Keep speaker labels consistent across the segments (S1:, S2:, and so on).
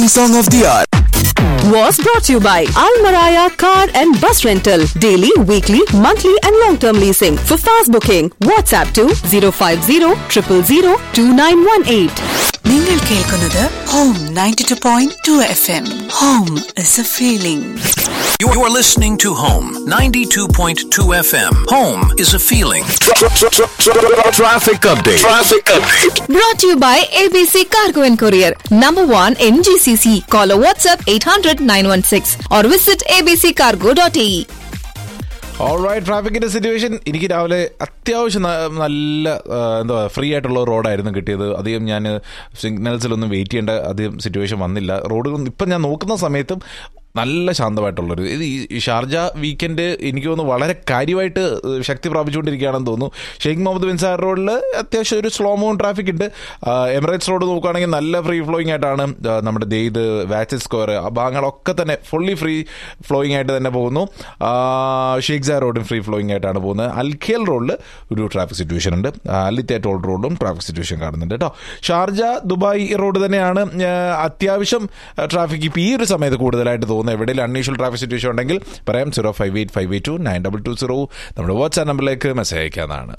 S1: Song of the hour.
S2: was brought to you by Al Maraya Car and Bus Rental. Daily, weekly, monthly, and long term leasing. For fast booking, WhatsApp to 050 000 2918.
S3: നിങ്ങൾ കേൾക്കുന്നത് home ninety two point two F M home is a feeling
S4: You are listening to Home 92.2 FM. Home is a feeling.
S1: Traffic update. Traffic update.
S5: Brought to you by ABC Cargo and Courier. Number one in GCC. Call or WhatsApp 800 916 or visit abccargo.ae.
S6: Alright ട്രാഫിക്കിന്റെ situation എനിക്ക് രാവിലെ അത്യാവശ്യം ന- നല്ല ആ, എന്താ free ആയിട്ടുള്ള റോഡായിരുന്നു കിട്ടിയത് അധികം ഞാൻ സിഗ്നൽസിലൊന്നും വെയിറ്റ് ചെയ്യേണ്ട അധികം സിറ്റുവേഷൻ വന്നില്ല റോഡുകൾ ഇപ്പം ഞാൻ നോക്കുന്ന സമയത്തും നല്ല ശാന്തമായിട്ടുള്ളൊരു ഇത് ഈ ഷാർജ വീക്കെൻഡ് എനിക്ക് തോന്നുന്നു വളരെ കാര്യമായിട്ട് ശക്തി പ്രാപിച്ചുകൊണ്ടിരിക്കുകയാണെന്ന് തോന്നുന്നു ഷെയ്ഖ് മുഹമ്മദ് ബിൻ സാർ റോഡിൽ അത്യാവശ്യം ഒരു സ്ലോ മൂവ് ട്രാഫിക് ഉണ്ട് ആ, എമിറേറ്റ്സ് റോഡ് നോക്കുകയാണെങ്കിൽ നല്ല ഫ്രീ ഫ്ലോയിങ് ആയിട്ടാണ് ആ, നമ്മുടെ ദെയ്ത് വാച്ചസ് സ്ക്വയർ ആ ഭാഗങ്ങളൊക്കെ തന്നെ ഫുള്ളി ഫ്രീ ഫ്ലോയിങ് ആയിട്ട് തന്നെ പോകുന്നു ആ, ഷെയ്ഖ് സാർ റോഡും ഫ്രീ ഫ്ലോയിങ് ആയിട്ടാണ് പോകുന്നത് അൽഖേൽ റോഡിൽ ഒരു ട്രാഫിക് സിറ്റുവേഷൻ ഉണ്ട് അലിത്തെ ടോൾ റോഡും ട്രാഫിക് സിറ്റുവേഷൻ കാണുന്നുണ്ട് കേട്ടോ ഷാർജ ദുബായ് റോഡ് തന്നെയാണ് ആ, അത്യാവശ്യം ട്രാഫിക് ഇപ്പോൾ ഈ ഒരു സമയത്ത് കൂടുതലായിട്ട് തോന്നുന്നത് എവിടെയെങ്കിലും അൺയൂഷ്വൽ ട്രാഫിക് സിറ്റുവേഷൻ ഉണ്ടെങ്കിൽ പറയാം zero five eight five eight two nine double two zero നമ്മുടെ വാട്സാപ്പ് നമ്പറിലേക്ക് മെസ്സേജ് അയക്കാവുന്നതാണ്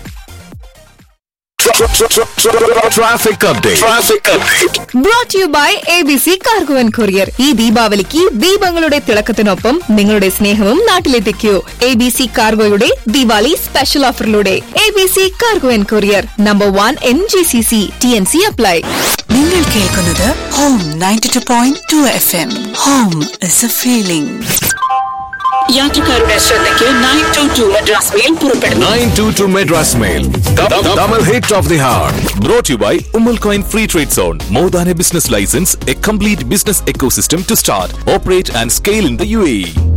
S1: Traffic update. Traffic update.
S5: Brought to you by ABC Cargo and Courier. ഈ ദീപാവലിക്ക് ദീപങ്ങളുടെ തിളക്കത്തിനൊപ്പം നിങ്ങളുടെ സ്നേഹവും നാട്ടിലെത്തിക്കൂ എ ബി സി കാർഗോയുടെ ദിവാലി സ്പെഷ്യൽ ഓഫറിലൂടെ A B C cargo and courier number one N G C C T N C apply
S3: നിങ്ങൾ കേൾക്കുന്നത് home ninety two point two F M home is a feeling യാത്രക്കാരുടെ ശ്രദ്ധയ്ക്ക് nine two two Madras mail പുറപ്പെടുന്നു
S1: 922 Madras Mail. Double hit of the hour.
S7: Brought to you by Umal Coin Free Trade Zone. More than a business license, a complete business ecosystem to start, operate, and scale in the UAE.